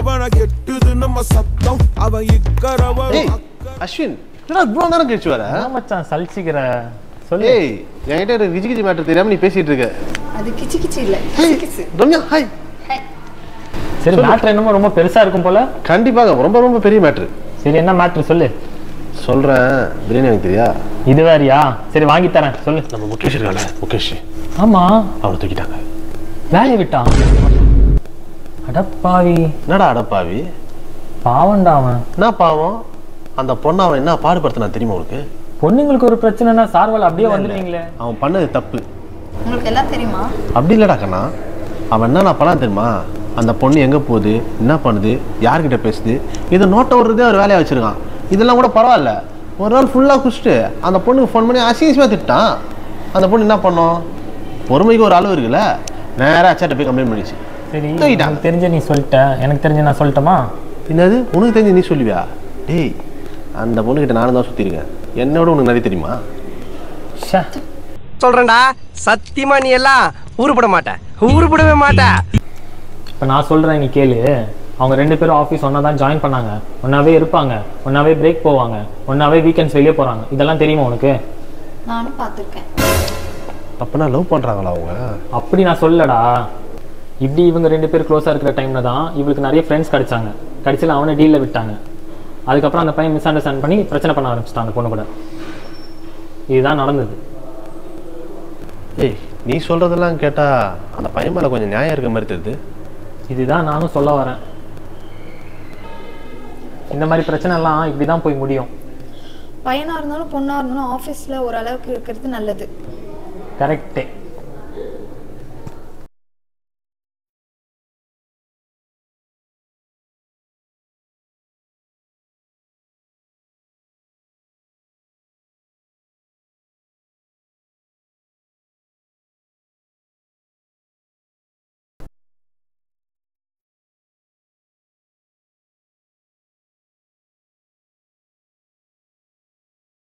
அவன கெட்டுது நம்ம சத்தம் அவன் இக்கரவ ஏய் அஸ்வின் என்னடா இவ்வளோ நேரம் கழிச்சு வர என்ன மச்சான் சலிச்சுக்கிற சொல்லு ஏய் என்கிட்ட ஒரு கிஜி கிஜி மேட்டர் தெரியாம நீ பேசிட்டு இருக்க அது கிச்சு கிச்சு இல்ல கிசு கிசு ரம்யா ஹாய் சரி மேட்ரு என்னமோ ரொம்ப பெருசா இருக்கும் போல கண்டிப்பாக ரொம்ப ரொம்ப பெரிய மேட்ரு சரி என்ன மேட்ரு சொல்லு சொல்றேன் பிரியாணி எனக்கு தெரியா இது வேறயா சரி வாங்கி தரேன் சொல்லு நம்ம முகேஷ் இருக்கால முகேஷ் ஆமா அவனை தூக்கிட்டாங்க வேலையை விட்டான் அடப்பாவி என்னடா அடப்பாவி பாவம்டா அவன் என்ன பாவம் அந்த பொண்ணை அவன் என்ன பாடுபடுத்தினா தெரியுமா உனக்கு பொண்ணுங்களுக்கு ஒரு பிரச்சனைனா சார்வல் அப்படியே வந்துருவீங்களே அவன் பண்ணது தப்பு உங்களுக்கு எல்லாம் தெரியுமா அப்படி இல்லடா கண்ணா அவன் என்ன நான் பண்ண தெரியுமா அந்த பொண்ணு எங்கே போகுது என்ன பண்ணுது யார்கிட்ட பேசுது இதை நோட்டை விடுறதே ஒரு வேலையை வச்சிருக்கான் இதெல்லாம் கூட பரவாயில்ல ஒரு நாள் ஃபுல்லாக குடிச்சிட்டு அந்த பொண்ணுக்கு ஃபோன் பண்ணி அசிங்கமாக திட்டான் அந்த பொண்ணு என்ன பண்ணோம் பொறுமைக்கு ஒரு அளவு இருக்குல்ல நேராக அச்சாட்ட போய் கம்ப்ளைண்ட் பண்ணிச்சு சரி தூக்கிட்டான். எனக்கு தெரிஞ்ச நீ சொல்லிட்ட எனக்கு தெரிஞ்ச நான் சொல்லட்டுமா என்னது உனக்கு தெரிஞ்சு நீ சொல்லுவியா டேய் அந்த பொண்ணுக்கிட்ட நானும் தான் சுற்றிருக்கேன் என்னோட உனக்கு நிறைய தெரியுமா ஷே சொல்றேன்டா சத்தியமா நீ எல்லாம் உருப்பட மாட்ட உருப்படவே மாட்ட இப்போ நான் சொல்கிறேன் நீ கேளு அவங்க ரெண்டு பேரும் ஆஃபீஸ் ஒன்றா தான் ஜாயின் பண்ணாங்க ஒன்றாவே இருப்பாங்க ஒன்றாவே பிரேக் போவாங்க ஒன்றாவே வீக்கெண்ட்ஸ் வெளியே போகிறாங்க இதெல்லாம் தெரியுமா உனக்கு நானும் பார்த்துருக்கேன் அப்போனா லவ் பண்ணுறாங்களா அவங்க அப்படி நான் சொல்லடா இப்படி இவங்க ரெண்டு பேர் க்ளோஸாக இருக்கிற டைமில் தான் இவளுக்கு நிறைய ஃப்ரெண்ட்ஸ் கிடைச்சாங்க கடைசியில் அவனை டீலில் விட்டாங்க அதுக்கப்புறம் அந்த பையன் மிஸ் அண்டர்ஸ்டாண்ட் பண்ணி பிரச்சனை பண்ண ஆரம்பிச்சிட்டான் அந்த பொண்ணு கூட இதுதான் நடந்தது ஏய் நீ சொல்கிறதெல்லாம் கேட்டால் அந்த பையன் மேலே கொஞ்சம் நியாயம் இருக்க மாதிரி தெரியுது இதுதான் நானும் சொல்ல வரேன் இந்த மாதிரி பிரச்சனை எல்லாம் இப்படி தான் போய் முடியும் பையனா இருந்தாலும் பொண்ணா இருந்தாலும் ஆஃபீஸ்ல ஓரளவுக்கு இருக்கிறது நல்லது கரெக்டே